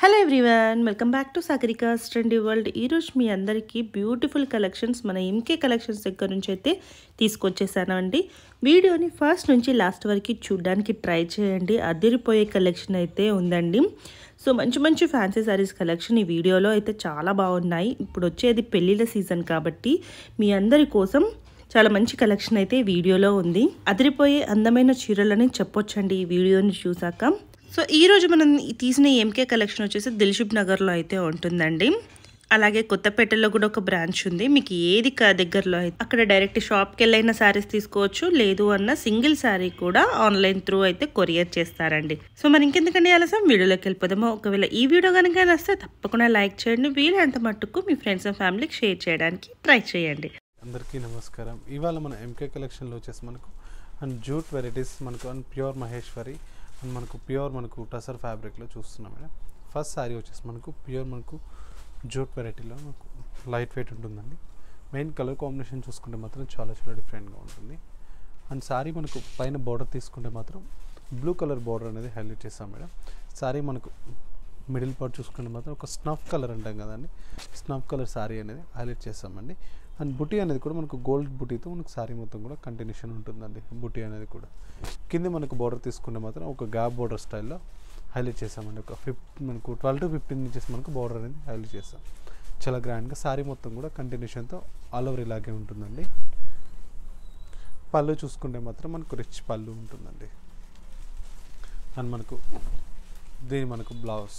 hello everyone welcome back to Sagarika trendy world ఈరోజు మీ అందరికీ బ్యూటిఫుల్ కలెక్షన్స్ మన ఎంకే కలెక్షన్స్ దగ్గర నుంచి అయితే తీసుకొచ్చేసాను అండి వీడియోని ఫస్ట్ నుంచి లాస్ట్ వరకు చూడడానికి ట్రై చేయండి అదిరిపోయే కలెక్షన్ అయితే ఉందండి సో మంచి మంచి ఫ్యాన్సీ శారీస్ కలెక్షన్ ఈ వీడియోలో అయితే చాలా బాగున్నాయి ఇప్పుడు వచ్చేది పెళ్ళిళ్ళ సీజన్ కాబట్టి మీ అందరి కోసం చాలా మంచి కలెక్షన్ అయితే ఈ వీడియోలో ఉంది అదిరిపోయే అందమైన చీరలని చెప్పొచ్చండి ఈ వీడియోని చూసాక సో ఈ రోజు మనం తీసిన ఎంకే కలెక్షన్ వచ్చేసి దిల్షుబ్ నగర్లో అయితే ఉంటుందండి అలాగే కొత్తపేటలో కూడా ఒక బ్రాంచ్ ఉంది మీకు ఏది క- దగ్గరలో అయితే అక్కడ డైరెక్ట్ షాప్కి వెళ్ళైనా శారీస్ తీసుకోవచ్చు లేదు అన్న సింగిల్ శారీ కూడా ఆన్లైన్ త్రూ అయితే కొరియర్ చేస్తారండి సో మరి ఇంకెందుకండి ఆలస్యం వీడియోలోకి వెళ్ళిపోదామో ఒకవేళ ఈ వీడియో కనుక నచ్చితే తప్పకుండా లైక్ చేయండి వీలైనంత మట్టుకు మీ ఫ్రెండ్స్ అండ్ ఫ్యామిలీకి షేర్ చేయడానికి ట్రై చేయండి అందరికీ నమస్కారం ఇవాళ మన ఎంకే కలెక్షన్లో వచ్చేసి మనకు అండ్ జూట్ వెరైటీస్ మనకు అండ్ ప్యూర్ మహేశ్వరి అండ్ మనకు ప్యూర్ మనకు టసర్ ఫ్యాబ్రిక్లో చూస్తున్నాం మేడం ఫస్ట్ శారీ వచ్చేసి మనకు ప్యూర్ మనకు జూట్ వెరైటీలో మనకు లైట్ వెయిట్ ఉంటుందండి మెయిన్ కలర్ కాంబినేషన్ చూసుకుంటే మాత్రం చాలా చాలా డిఫరెంట్గా ఉంటుంది అండ్ శారీ మనకు పైన బార్డర్ తీసుకుంటే మాత్రం బ్లూ కలర్ బార్డర్ అనేది హైలైట్ చేస్తాం మేడం శారీ మనకు మిడిల్ పార్ట్ చూసుకుంటే మాత్రం ఒక స్నఫ్ కలర్ అంటాం కదండి స్నఫ్ కలర్ శారీ అనేది హైలైట్ చేస్తామండి అండ్ బుటీ అనేది కూడా మనకు గోల్డ్ బుటీతో మనకు శారీ మొత్తం కూడా కంటిన్యూషన్ ఉంటుందండి బుటీ అనేది కూడా కింద మనకు బార్డర్ తీసుకుంటే మాత్రం ఒక గ్యాప్ బార్డర్ స్టైల్లో హైలైట్ చేసామండి ఒక ఫిఫ్ మనకు ట్వెల్వ్ టు ఫిఫ్టీన్ ఇంచెస్ మనకు బార్డర్ అనేది హైలైట్ చేస్తాం చాలా గ్రాండ్గా శారీ మొత్తం కూడా కంటిన్యూషన్తో ఆల్ ఓవర్ ఇలాగే ఉంటుందండి పళ్ళు చూసుకుంటే మాత్రం మనకు రిచ్ పళ్ళు ఉంటుందండి అండ్ మనకు దీని మనకు బ్లౌజ్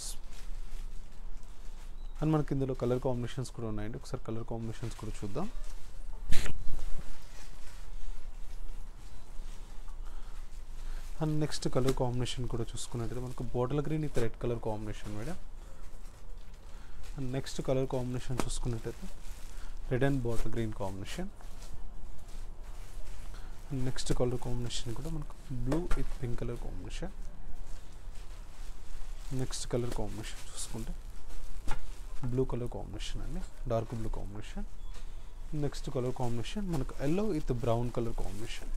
అండ్ మనకి ఇందులో కలర్ కాంబినేషన్స్ కూడా ఉన్నాయండి ఒకసారి కలర్ కాంబినేషన్స్ కూడా చూద్దాం అండ్ నెక్స్ట్ కలర్ కాంబినేషన్ కూడా చూసుకున్నట్టయితే మనకు bottle green with red colour combination madam and next colour combination చూసుకున్నట్టయితే red and bottle green combination and next colour combination కూడా మనకు blue with pink colour combination next colour combination చూసుకుంటే blue colour combination అండి dark blue combination next colour combination మనకు yellow with brown colour combination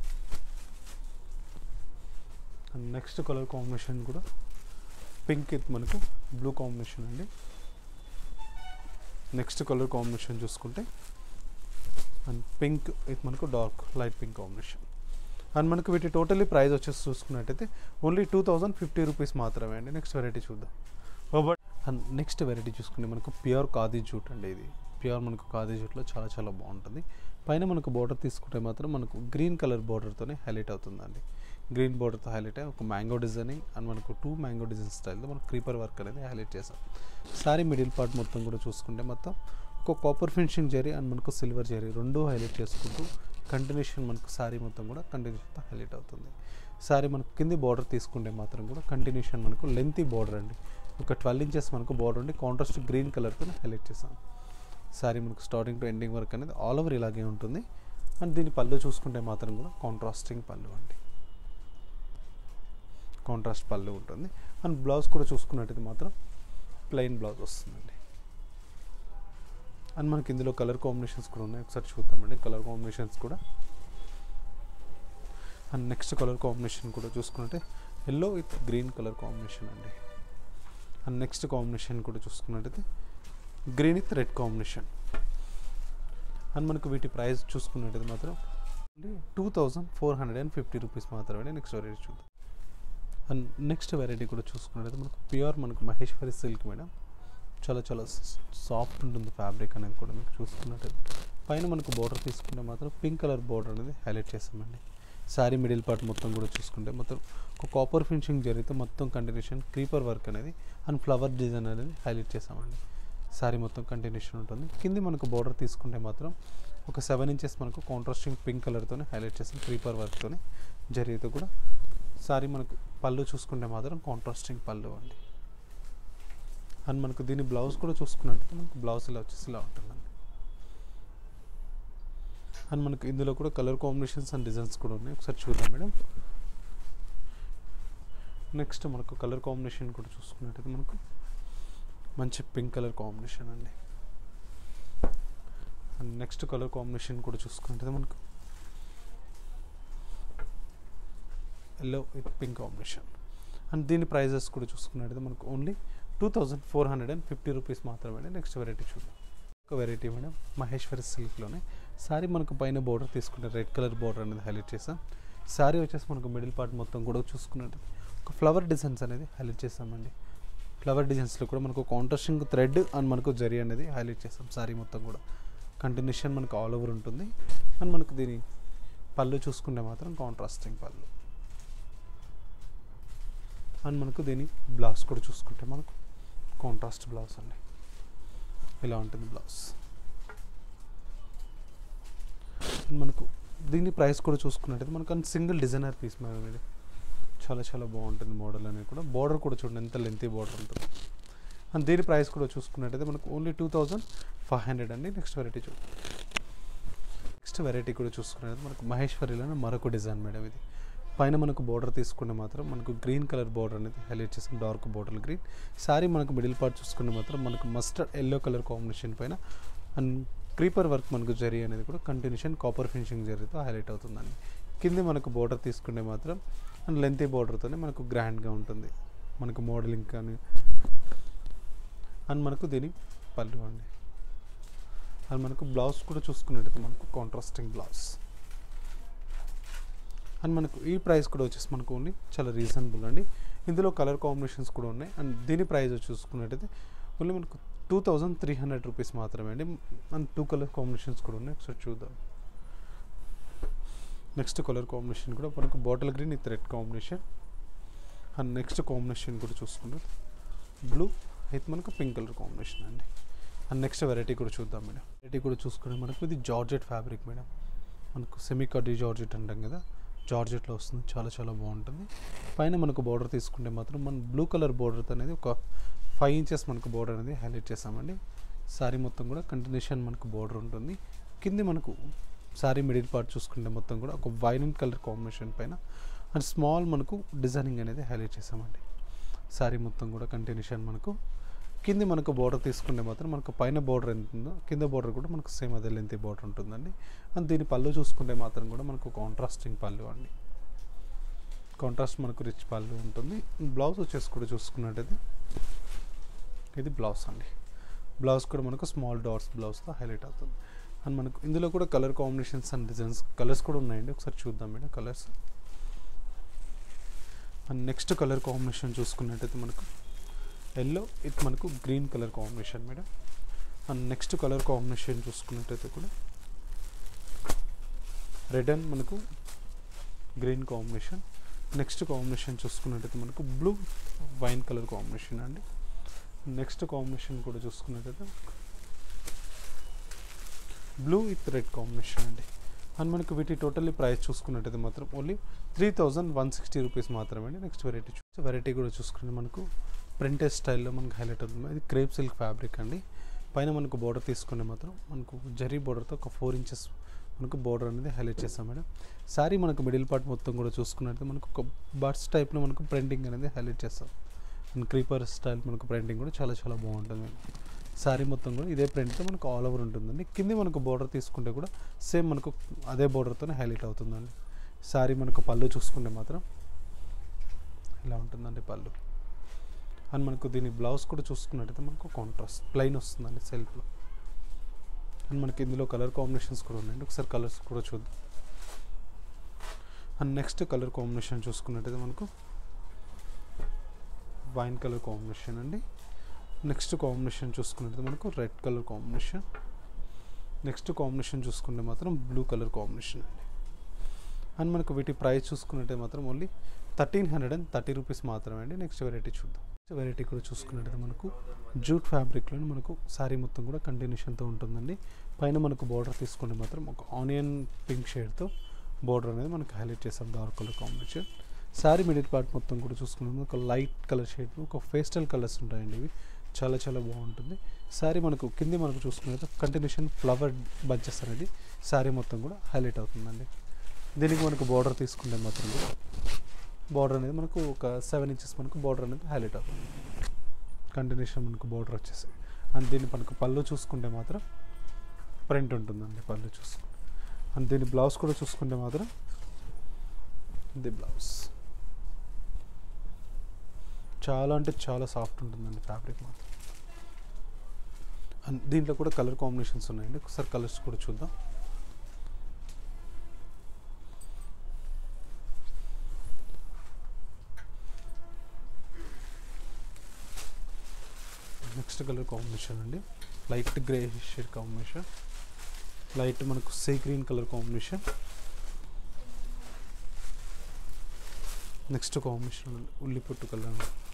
and next colour combination కూడా pink with మనకు blue combination అండి next colour combination చూసుకుంటే and pink with మనకు dark light pink combination and మనకు వీటి totally price వచ్చేసి చూసుకున్నట్టయితే only two thousand fifty rupees మాత్రమే అండి నెక్స్ట్ వెరైటీ చూద్దాం బట్ అండ్ నెక్స్ట్ వెరైటీ చూసుకుంటే మనకు ప్యూర్ ఖాదీ జూట్ అండి ఇది ప్యూర్ మనకు ఖాదీ జూట్లో చాలా చాలా బాగుంటుంది పైన మనకు బార్డర్ తీసుకుంటే మాత్రం మనకు గ్రీన్ కలర్ బార్డర్తోనే హైలైట్ అవుతుందండి గ్రీన్ బార్డర్తో హైలైట్ అయ్యి ఒక మ్యాంగో డిజైనింగ్ అండ్ మనకు టూ మ్యాంగో డిజైన్ స్టైల్తో మనకు క్రీపర్ వర్క్ అనేది హైలైట్ చేసాం సారీ మిడిల్ పార్ట్ మొత్తం కూడా చూసుకుంటే మొత్తం ఒక కాపర్ ఫినిషింగ్ జరీ అండ్ మనకు సిల్వర్ జరీ రెండు హైలైట్ చేసుకుంటూ కంటిన్యూషన్ మనకు సారీ మొత్తం కూడా కంటిన్యూషన్తో హైలైట్ అవుతుంది సారీ మనకు కింది బార్డర్ తీసుకుంటే మాత్రం కూడా కంటిన్యూషన్ మనకు లెంతీ బార్డర్ అండి ఒక ట్వెల్వ్ ఇంచెస్ మనకు బార్డర్ ఉండి కాంట్రాస్ట్ గ్రీన్ కలర్తో హైలైట్ చేసాం సారీ మనకు స్టార్టింగ్ టు ఎండింగ్ వరకు అనేది ఆల్ ఓవర్ ఇలాగే ఉంటుంది అండ్ దీని పళ్ళు చూసుకుంటే మాత్రం కూడా కాంట్రాస్టింగ్ పళ్ళు అండి కాంట్రాస్ట్ పళ్ళు ఉంటుంది అండ్ బ్లౌజ్ కూడా చూసుకున్నట్టయితే మాత్రం ప్లెయిన్ బ్లౌజ్ వస్తుందండి అండ్ మనకి ఇందులో కలర్ కాంబినేషన్స్ కూడా ఉన్నాయి ఒకసారి చూద్దామండి కలర్ కాంబినేషన్స్ కూడా అండ్ నెక్స్ట్ కలర్ కాంబినేషన్ కూడా చూసుకున్నట్టే yellow with green colour combination అండి అండ్ నెక్స్ట్ కాంబినేషన్ కూడా చూసుకున్నట్టయితే green with red combination and మనకు వీటి ప్రైస్ చూసుకున్నట్టయితే మాత్రం two thousand four hundred and fifty rupees మాత్రమే నెక్స్ట్ వెరైటీ చూద్దాం అండ్ నెక్స్ట్ వెరైటీ కూడా చూసుకున్నట్టయితే మనకు ప్యూర్ మనకు మహేశ్వరి సిల్క్ మేడం చాలా చాలా సాఫ్ట్ ఉంటుంది ఫ్యాబ్రిక్ అనేది కూడా మీకు చూసుకున్నట్టయితే పైన మనకు బార్డర్ తీసుకుంటే మాత్రం పింక్ కలర్ బార్డర్ అనేది హైలైట్ చేస్తామండి శారీ మిడిల్ పార్ట్ మొత్తం కూడా చూసుకుంటే మొత్తం ఒక కాపర్ ఫినిషింగ్ జరిగితే మొత్తం కంటిన్యూషన్ క్రీపర్ వర్క్ అనేది అండ్ ఫ్లవర్ డిజైన్ అనేది హైలైట్ చేసామండి శారీ మొత్తం కంటిన్యూషన్ ఉంటుంది కింది మనకు బార్డర్ తీసుకుంటే మాత్రం ఒక సెవెన్ ఇంచెస్ మనకు కాంట్రాస్టింగ్ పింక్ కలర్తోనే హైలైట్ చేసాం క్రీపర్ వర్క్తోనే జరిగితే కూడా శారీ మనకు పళ్ళు చూసుకుంటే మాత్రం కాంట్రాస్టింగ్ పళ్ళు అండి అండ్ మనకు దీని బ్లౌజ్ కూడా చూసుకున్నట్టు మనకు బ్లౌజ్ ఇలా వచ్చేసి ఇలా ఉంటుందండి అండ్ మనకు ఇందులో కూడా కలర్ కాంబినేషన్స్ అండ్ డిజైన్స్ కూడా ఉన్నాయి ఒకసారి చూద్దాం మేడం నెక్స్ట్ మనకు కలర్ కాంబినేషన్ కూడా చూసుకున్నట్టయితే మనకు మంచి పింక్ కలర్ కాంబినేషన్ అండి అండ్ నెక్స్ట్ కలర్ కాంబినేషన్ కూడా చూసుకున్నట్టయితే మనకు yellow with pink combination and దీని ప్రైజెస్ కూడా చూసుకున్నట్టయితే మనకు only two thousand four hundred and fifty rupees మాత్రమే నెక్స్ట్ వెరైటీ చూద్దాం ఒక వెరైటీ మేడం మహేశ్వరి సిల్క్లోనే సారీ మనకు పైన బోర్డర్ తీసుకుంటే రెడ్ కలర్ బోర్డర్ అనేది హైలైట్ చేసాం సారీ వచ్చేసి మనకు మిడిల్ పార్ట్ మొత్తం కూడా చూసుకున్నట్టు ఒక ఫ్లవర్ డిజైన్స్ అనేది హైలైట్ చేసామండి ఫ్లవర్ డిజైన్స్లో కూడా మనకు కాంట్రాస్టింగ్ థ్రెడ్ అండ్ మనకు జరీ అనేది హైలైట్ చేసాం సారీ మొత్తం కూడా కంటిన్యూషన్ మనకు ఆల్ ఓవర్ ఉంటుంది అండ్ మనకు దీని పళ్ళు చూసుకుంటే మాత్రం కాంట్రాస్టింగ్ పళ్ళు అండ్ మనకు దీని బ్లౌజ్ కూడా చూసుకుంటే మనకు కాంట్రాస్ట్ బ్లౌజ్ అండి ఇలా ఉంటుంది బ్లౌజ్ అండ్ మనకు దీని ప్రైస్ కూడా చూసుకున్నట్టయితే మనకు సింగిల్ డిజైనర్ పీస్ మేడం ఇది చాలా చాలా బాగుంటుంది మోడల్ అనేది కూడా బార్డర్ కూడా చూడండి ఎంత లెంతీ బార్డర్ ఉంటుంది అండ్ దీని ప్రైస్ కూడా చూసుకున్నట్టయితే మనకు only two thousand five hundred అండి నెక్స్ట్ వెరైటీ చూడండి నెక్స్ట్ వెరైటీ కూడా చూసుకున్నట్టు మనకు మహేశ్వరిలోనే మరొక డిజైన్ మేడం ఇది పైన మనకు బార్డర్ తీసుకుంటే మాత్రం మనకు గ్రీన్ కలర్ బార్డర్ అనేది హైలైట్ చేసాం డార్క్ బార్డర్ గ్రీన్ సారీ మనకు మిడిల్ పార్ట్ చూసుకుంటే మాత్రం మనకు మస్టర్డ్ ఎల్లో కలర్ కాంబినేషన్ పైన అండ్ క్రీపర్ వర్క్ మనకు జరీ అనేది కూడా కంటిన్యూషన్ కాపర్ ఫినిషింగ్ జరీతో హైలైట్ అవుతుందండి కింద మనకు బార్డర్ తీసుకుంటే మాత్రం అండ్ లెంతీ బార్డర్తోనే మనకు గ్రాండ్గా ఉంటుంది మనకు మోడలింగ్ కానీ అండ్ మనకు దీని పళ్ళు అండి అండ్ మనకు బ్లౌజ్ కూడా చూసుకున్నట్టయితే మనకు కాంట్రాస్టింగ్ బ్లౌజ్ అండ్ మనకు ఈ ప్రైస్ కూడా వచ్చేసి మనకు ఓన్లీ చాలా రీజనబుల్ అండి ఇందులో కలర్ కాంబినేషన్స్ కూడా ఉన్నాయి అండ్ దీని ప్రైస్ చూసుకున్నట్టయితే ఓన్లీ మనకు two thousand three hundred rupees మాత్రమే అండి అండ్ టూ కలర్ కాంబినేషన్స్ కూడా ఉన్నాయి ఒకసారి చూద్దాం నెక్స్ట్ కలర్ కాంబినేషన్ కూడా మనకు bottle green with red combination and next combination కూడా చూసుకుంటే బ్లూ అయితే మనకు పింక్ కలర్ కాంబినేషన్ అండి అండ్ నెక్స్ట్ వెరైటీ కూడా చూద్దాం మేడం వెరైటీ కూడా చూసుకుంటే మనకు ఇది జార్జెట్ ఫ్యాబ్రిక్ మేడం మనకు సెమీ కడ్డీ జార్జెట్ అంటాం కదా జార్జెట్లో వస్తుంది చాలా చాలా బాగుంటుంది పైన మనకు బార్డర్ తీసుకుంటే మాత్రం మన బ్లూ కలర్ బార్డర్ అనేది ఒక ఫైవ్ ఇంచెస్ మనకు బార్డర్ అనేది హైలైట్ చేసామండి సారీ మొత్తం కూడా కంటిన్యూషన్ మనకు బార్డర్ ఉంటుంది కింది మనకు సారీ మిడిల్ పార్ట్ చూసుకుంటే మొత్తం కూడా ఒక వైలెంట్ కలర్ కాంబినేషన్ పైన అండ్ స్మాల్ మనకు డిజైనింగ్ అనేది హైలైట్ చేసామండి సారీ మొత్తం కూడా కంటిన్యూషన్ మనకు కింది మనకు బార్డర్ తీసుకుంటే మాత్రం మనకు పైన బార్డర్ ఎంత ఉందో కింద బార్డర్ కూడా మనకు సేమ్ అదే లెంత్ బార్డర్ ఉంటుందండి అండ్ దీని పళ్ళు చూసుకుంటే మాత్రం కూడా మనకు కాంట్రాస్టింగ్ పళ్ళు అండి కాంట్రాస్ట్ మనకు రిచ్ పళ్ళు ఉంటుంది బ్లౌజ్ వచ్చేసి కూడా చూసుకున్నట్టయితే ఇది బ్లౌజ్ అండి బ్లౌజ్ కూడా మనకు స్మాల్ డాట్స్ బ్లౌజ్తో హైలైట్ అవుతుంది అండ్ మనకు ఇందులో కూడా colour combinations and designs colours కూడా ఉన్నాయండి ఒకసారి చూద్దాం madam colours and next colour combination చూసుకున్నట్టయితే మనకు ఎల్లో ఇది మనకు green colour combination madam and next colour combination చూసుకున్నట్టయితే కూడా రెడ్ అండ్ మనకు గ్రీన్ కాంబినేషన్ నెక్స్ట్ కాంబినేషన్ చూసుకున్నట్టయితే మనకు బ్లూ వైన్ కలర్ కాంబినేషన్ అండి నెక్స్ట్ కాంబినేషన్ కూడా చూసుకున్నట్టయితే బ్లూ విత్ రెడ్ కాంబినేషన్ అండి అండ్ మనకు వీటి టోటల్లీ ప్రైస్ చూసుకున్నట్టయితే మాత్రం only three thousand one sixty rupees మాత్రమే అండి నెక్స్ట్ వెరైటీ చూ వెరైటీ కూడా చూసుకుంటే మనకు ప్రింటెడ్ స్టైల్లో మనకు హైలైట్ అవుతుంది ఇది క్రేప్ సిల్క్ ఫ్యాబ్రిక్ అండి పైన మనకు బార్డర్ తీసుకుంటే మాత్రం మనకు జరీ బార్డర్తో ఒక ఫోర్ ఇంచెస్ మనకు బార్డర్ అనేది హైలైట్ చేస్తాం మేడం సారీ మనకు మిడిల్ పార్ట్ మొత్తం కూడా చూసుకున్నట్టు మనకు ఒక బర్డ్స్ టైప్లో మనకు ప్రింటింగ్ అనేది హైలైట్ చేస్తాం అండ్ క్రీపర్ స్టైల్ మనకు ప్రింటింగ్ కూడా చాలా చాలా బాగుంటుంది మేడం సారీ మొత్తం కూడా ఇదే ప్రింట్తో మనకు ఆల్ ఓవర్ ఉంటుందండి కింది మనకు బార్డర్ తీసుకుంటే కూడా సేమ్ మనకు అదే బార్డర్తోనే హైలైట్ అవుతుందండి సారీ మనకు పళ్ళు చూసుకుంటే మాత్రం ఇలా ఉంటుందండి పళ్ళు అండ్ మనకు దీని బ్లౌజ్ కూడా చూసుకున్నట్టయితే మనకు కాంట్రాస్ట్ ప్లెయిన్ వస్తుందండి సెల్ఫ్లో అండ్ మనకి ఇందులో కలర్ కాంబినేషన్స్ కూడా ఉన్నాయండి ఒకసారి కలర్స్ కూడా చూద్దాం అండ్ నెక్స్ట్ కలర్ కాంబినేషన్ చూసుకున్నట్టయితే మనకు వైన్ కలర్ కాంబినేషన్ అండి నెక్స్ట్ కాంబినేషన్ చూసుకున్నట్టయితే మనకు red colour combination next combination చూసుకుంటే మాత్రం బ్లూ కలర్ కాంబినేషన్ అండి అండ్ మనకు వీటి ప్రైస్ చూసుకున్నట్టే మాత్రం only thirteen hundred and thirty rupees మాత్రమే అండి నెక్స్ట్ వెరైటీ చూద్దాం నెక్స్ట్ వెరైటీ కూడా చూసుకున్నట్టయితే మనకు జూట్ ఫ్యాబ్రిక్లో మనకు శారీ మొత్తం కూడా కంటిన్యూషన్తో ఉంటుందండి పైన మనకు బార్డర్ తీసుకుంటే మాత్రం ఒక ఆనియన్ పింక్ షేడ్తో బార్డర్ అనేది మనకు హైలైట్ చేస్తాం dark colour combination sari middle part మొత్తం కూడా చూసుకున్నది ఒక లైట్ కలర్ షేడ్ ఒక పేస్టల్ కలర్స్ ఉంటాయండి ఇవి చాలా చాలా బాగుంటుంది శారీ మనకు కింది మనకు చూసుకున్నట్టు కంటిన్యూషన్ ఫ్లవర్ బంచెస్ అనేది శారీ మొత్తం కూడా హైలైట్ అవుతుందండి దీనికి మనకు బార్డర్ తీసుకుంటే మాత్రం కూడా బార్డర్ అనేది మనకు ఒక సెవెన్ ఇంచెస్ మనకు బార్డర్ అనేది హైలైట్ అవుతుంది కంటిన్యూషన్ మనకు బార్డర్ వచ్చేసి అండ్ దీన్ని మనకు పళ్ళు చూసుకుంటే మాత్రం ప్రింట్ ఉంటుందండి పళ్ళు చూసుకుంటే అండ్ దీని బ్లౌజ్ కూడా చూసుకుంటే మాత్రం ఇది బ్లౌజ్ చాలా అంటే చాలా సాఫ్ట్ ఉంటుందండి ఫ్యాబ్రిక్ మాత్రం అండ్ దీంట్లో కూడా కలర్ కాంబినేషన్స్ ఉన్నాయండి ఒకసారి కలర్స్ కూడా చూద్దాం నెక్స్ట్ కలర్ కాంబినేషన్ అండి light grey shade combination light మనకు sea green colour combination next combination అండి ఉల్లిపొట్టు కలర్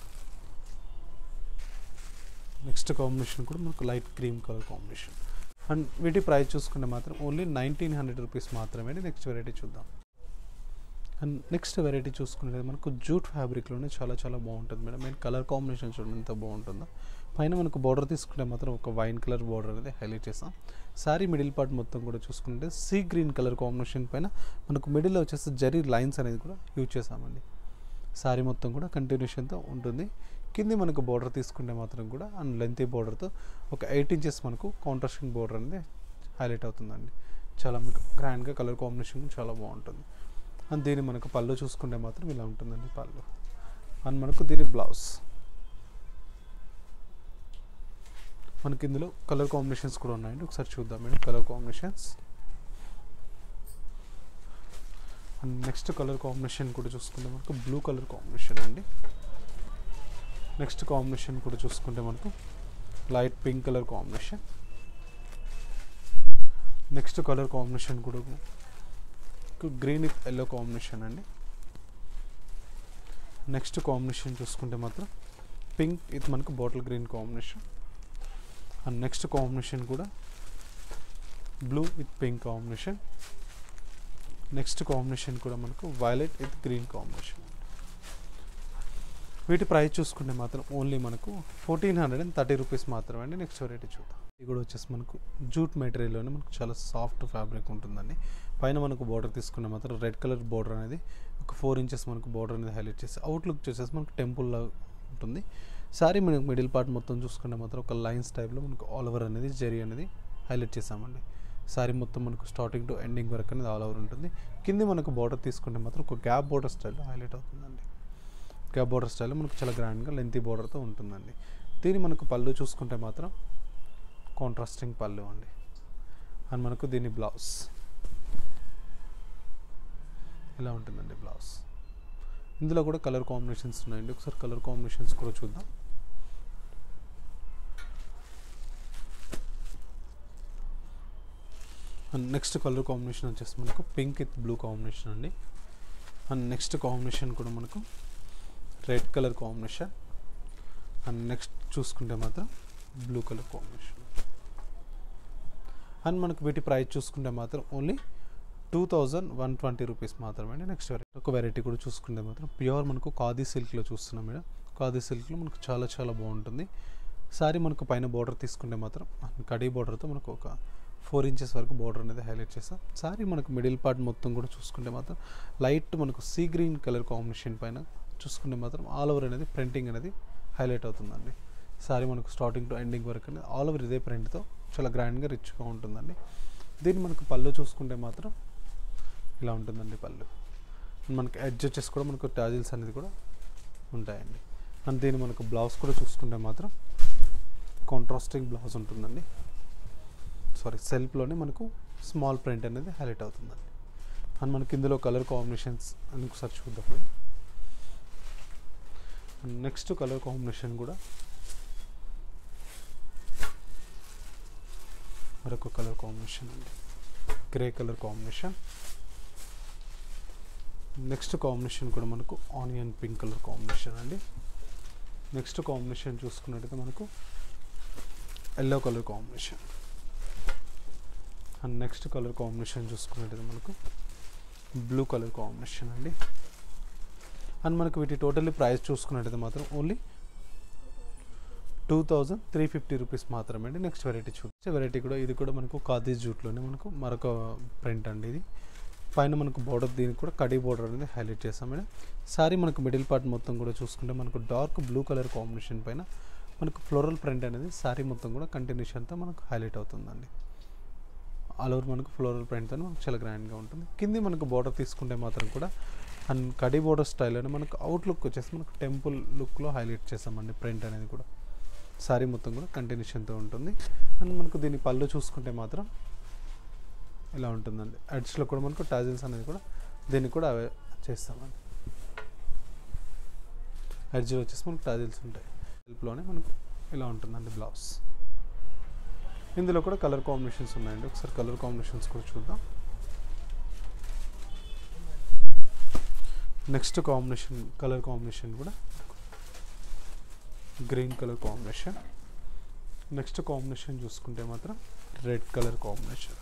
నెక్స్ట్ కాంబినేషన్ కూడా మనకు light cream colour combination and వీటి ప్రైస్ చూసుకుంటే మాత్రం ఓన్లీ నైన్టీన్ హండ్రెడ్ రూపీస్ మాత్రమే నెక్స్ట్ వెరైటీ చూద్దాం అండ్ నెక్స్ట్ వెరైటీ చూసుకునేది మనకు జూట్ ఫ్యాబ్రిక్లోనే చాలా చాలా బాగుంటుంది మేడం మెయిన్ కలర్ కాంబినేషన్ చూడండి ఎంత బాగుంటుందో పైన మనకు బార్డర్ తీసుకుంటే మాత్రం ఒక వైన్ కలర్ బార్డర్ అనేది హైలైట్ చేస్తాం శారీ మిడిల్ పార్ట్ మొత్తం కూడా చూసుకుంటే సీ గ్రీన్ కలర్ కాంబినేషన్ పైన మనకు మిడిల్లో వచ్చేసి జరీ లైన్స్ అనేది కూడా యూజ్ చేసామండి శారీ మొత్తం కూడా కంటిన్యూషన్తో ఉంటుంది కింది మనకు బార్డర్ తీసుకుంటే మాత్రం కూడా అండ్ లెంతీ బార్డర్తో ఒక ఎయిట్ ఇంచెస్ మనకు కాంట్రాస్టింగ్ బార్డర్ అనేది హైలైట్ అవుతుందండి చాలా మీకు గ్రాండ్గా కలర్ కాంబినేషన్ చాలా బాగుంటుంది అండ్ దీని మనకు పళ్ళు చూసుకుంటే మాత్రం ఇలా ఉంటుందండి పళ్ళు అండ్ మనకు దీని బ్లౌజ్ మనకి ఇందులో కలర్ కాంబినేషన్స్ కూడా ఉన్నాయండి ఒకసారి చూద్దాం madam colour combinations and next colour combination కూడా చూసుకుంటే మనకు బ్లూ కలర్ కాంబినేషన్ అండి నెక్స్ట్ కాంబినేషన్ కూడా చూసుకుంటే మనకు light pink colour combination next colour combination కూడా గ్రీన్ విత్ ఎల్లో కాంబినేషన్ అండి నెక్స్ట్ కాంబినేషన్ చూసుకుంటే మాత్రం పింక్ ఇది మనకు bottle green combination and next combination కూడా blue with pink combination next combination కూడా మనకు వైలెట్ విత్ గ్రీన్ కాంబినేషన్ వీటి ప్రైస్ చూసుకుంటే మాత్రం ఓన్లీ మనకు fourteen hundred and thirty rupees మాత్రమే అండి నెక్స్ట్ వెరైటీ చూద్దాం ఇది కూడా వచ్చేసి మనకు జూట్ మెటీరియల్లోనే మనకు చాలా సాఫ్ట్ ఫ్యాబ్రిక్ ఉంటుందండి పైన మనకు బార్డర్ తీసుకున్న మాత్రం రెడ్ కలర్ బార్డర్ అనేది ఒక ఫోర్ ఇంచెస్ మనకు బార్డర్ అనేది హైలైట్ చేసి అవుట్లుక్ వచ్చేసి మనకు టెంపుల్ లాగా ఉంటుంది సారీ మనకు మిడిల్ పార్ట్ మొత్తం చూసుకుంటే మాత్రం ఒక లైన్స్ టైప్లో మనకు ఆల్ ఓవర్ అనేది జరీ అనేది హైలైట్ చేసామండి సారీ మొత్తం మనకు స్టార్టింగ్ టు ఎండింగ్ వరకు అనేది ఆల్ ఓవర్ ఉంటుంది కింద మనకు బార్డర్ తీసుకుంటే మాత్రం ఒక గ్యాప్ బార్డర్ స్టైల్లో హైలైట్ అవుతుందండి గ్యాప్ బార్డర్ స్టైల్లో మనకు చాలా గ్రాండ్గా లెంతీ బార్డర్తో ఉంటుందండి దీని మనకు పళ్ళు చూసుకుంటే మాత్రం కాంట్రాస్టింగ్ పళ్ళు అండి అండ్ మనకు దీని బ్లౌజ్ ఇలా ఉంటుందండి బ్లౌజ్ ఇందులో కూడా కలర్ కాంబినేషన్స్ ఉన్నాయండి ఒకసారి కలర్ కాంబినేషన్స్ కూడా చూద్దాం అండ్ నెక్స్ట్ కలర్ కాంబినేషన్ వచ్చేసి మనకు పింక్ విత్ బ్లూ కాంబినేషన్ అండి అండ్ నెక్స్ట్ కాంబినేషన్ కూడా మనకు red colour combination and next చూసుకుంటే మాత్రం బ్లూ కలర్ కాంబినేషన్ అండ్ మనకు వీటి ప్రైస్ చూసుకుంటే మాత్రం only two thousand one twenty rupees మాత్రమే అండి నెక్స్ట్ వెరైటీ ఒక వెరైటీ కూడా చూసుకుంటే మాత్రం ప్యూర్ మనకు ఖాదీ సిల్క్లో చూస్తున్నాం మేడం ఖాదీ సిల్క్లో మనకు చాలా చాలా బాగుంటుంది సారీ మనకు పైన బార్డర్ తీసుకుంటే మాత్రం కడీ బార్డర్తో మనకు ఒక ఫోర్ ఇంచెస్ వరకు బార్డర్ అనేది హైలైట్ చేస్తాం సారీ మనకు మిడిల్ పార్ట్ మొత్తం కూడా చూసుకుంటే మాత్రం లైట్ మనకు సీ గ్రీన్ కలర్ కాంబినేషన్ పైన చూసుకుంటే మాత్రం ఆల్ ఓవర్ అనేది ప్రింటింగ్ అనేది హైలైట్ అవుతుందండి సారీ మనకు స్టార్టింగ్ టు ఎండింగ్ వరకు అనేది ఆల్ ఓవర్ ఇదే ప్రింట్తో చాలా గ్రాండ్గా రిచ్గా ఉంటుందండి దీన్ని మనకు పళ్ళు చూసుకుంటే మాత్రం ఇలా ఉంటుందండి పళ్ళు మనకి ఎడ్జ్ వచ్చేసి కూడా మనకు టాజిల్స్ అనేది కూడా ఉంటాయండి అండ్ దీన్ని మనకు బ్లౌజ్ కూడా చూసుకుంటే మాత్రం కాంట్రాస్టింగ్ బ్లౌజ్ ఉంటుందండి సారీ సెల్ఫ్లోనే మనకు స్మాల్ ప్రింట్ అనేది హైలైట్ అవుతుందండి అండ్ మనకి ఇందులో కలర్ కాంబినేషన్స్ అని ఒకసారి చూద్దాం అండ్ నెక్స్ట్ కలర్ కాంబినేషన్ కూడా మరొక కలర్ కాంబినేషన్ అండి grey colour combination next combination కూడా మనకు ఆనియన్ పింక్ కలర్ కాంబినేషన్ అండి నెక్స్ట్ కాంబినేషన్ చూసుకున్నట్టయితే మనకు yellow colour combination and next colour combination చూసుకున్నట్టయితే మనకు బ్లూ కలర్ కాంబినేషన్ అండి అండ్ మనకు వీటి టోటల్లీ ప్రైస్ చూసుకున్నట్టయితే మాత్రం only two thousand three fifty rupees మాత్రమే అండి నెక్స్ట్ వెరైటీ చూస్తే వెరైటీ కూడా ఇది కూడా మనకు ఖాదీ జూట్లోనే మనకు మరొక ప్రింట్ అండి ఇది పైన మనకు బార్డర్ దీనికి కూడా కడీ బార్డర్ అనేది హైలైట్ చేస్తాం మేడం సారీ మనకు మిడిల్ పార్ట్ మొత్తం కూడా చూసుకుంటే మనకు డార్క్ బ్లూ కలర్ కాంబినేషన్ పైన మనకు ఫ్లోరల్ ప్రింట్ అనేది సారీ మొత్తం కూడా కంటిన్యూషన్తో మనకు హైలైట్ అవుతుందండి ఆల్ ఓవర్ మనకు ఫ్లోరల్ ప్రింట్తో మనకు చాలా గ్రాండ్గా ఉంటుంది కింది మనకు బార్డర్ తీసుకుంటే మాత్రం కూడా అండ్ కడి బోర్డర్ స్టైల్లోనే మనకు అవుట్ లుక్ వచ్చేసి మనకు టెంపుల్ లుక్లో హైలైట్ చేస్తామండి ప్రింట్ అనేది కూడా సారీ మొత్తం కూడా కంటిన్యూషన్తో ఉంటుంది అండ్ మనకు దీని పళ్ళు చూసుకుంటే మాత్రం ఇలా ఉంటుందండి అడ్స్లో కూడా మనకు టాజిల్స్ అనేది కూడా దీన్ని కూడా అవే చేస్తామండి అడ్జ్లో వచ్చేసి మనకు టాజిల్స్ ఉంటాయి హెల్ప్లోనే మనకు ఇలా ఉంటుందండి బ్లౌజ్ ఇందులో కూడా కలర్ కాంబినేషన్స్ ఉన్నాయండి ఒకసారి కలర్ కాంబినేషన్స్ కూడా చూద్దాం నెక్స్ట్ కాంబినేషన్ కలర్ కాంబినేషన్ కూడా green colour combination next combination చూసుకుంటే మాత్రం red colour combination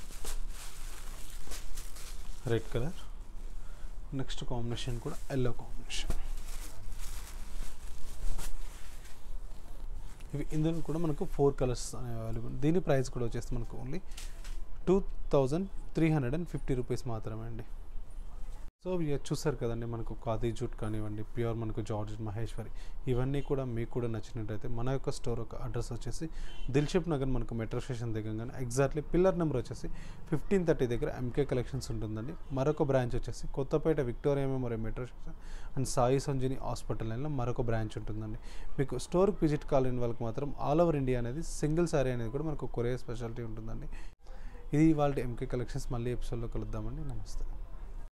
red colour next combination కూడా ఎల్లో కాంబినేషన్ ఇవి ఇందులో కూడా మనకు ఫోర్ కలర్స్ అవైలబుల్ దీని ప్రైస్ కూడా వచ్చేసి మనకు only two thousand three hundred and fifty rupees మాత్రమే అండి సో ఇక చూసారు కదండి మనకు ఖాదీ జూట్ కానివ్వండి ప్యూర్ మనకు జార్జ్ మహేశ్వరి ఇవన్నీ కూడా మీకు కూడా నచ్చినట్టయితే మన యొక్క స్టోర్ ఒక అడ్రస్ వచ్చేసి దిల్షిప్ నగర్ మనకు మెట్రో స్టేషన్ దగ్గరగానే ఎగ్జాక్ట్లీ పిల్లర్ నెంబర్ వచ్చేసి ఫిఫ్టీన్ థర్టీ దగ్గర ఎంకే కలెక్షన్స్ ఉంటుందండి మరొక బ్రాంచ్ వచ్చేసి Kothapet Victoria Memorial metro station and Sai Sanjeevani hospital లైన్లో మరొక బ్రాంచ్ ఉంటుందండి మీకు స్టోర్కి విజిట్ కాలేని వాళ్ళకి మాత్రం ఆల్ ఓవర్ ఇండియా అనేది సింగిల్ సారీ అనేది కూడా మనకు కొరియర్ స్పెషాలిటీ ఉంటుందండి ఇది వాళ్ళ ఎంకే కలెక్షన్స్ మళ్ళీ ఎపిసోడ్లో కలుద్దామండి నమస్తే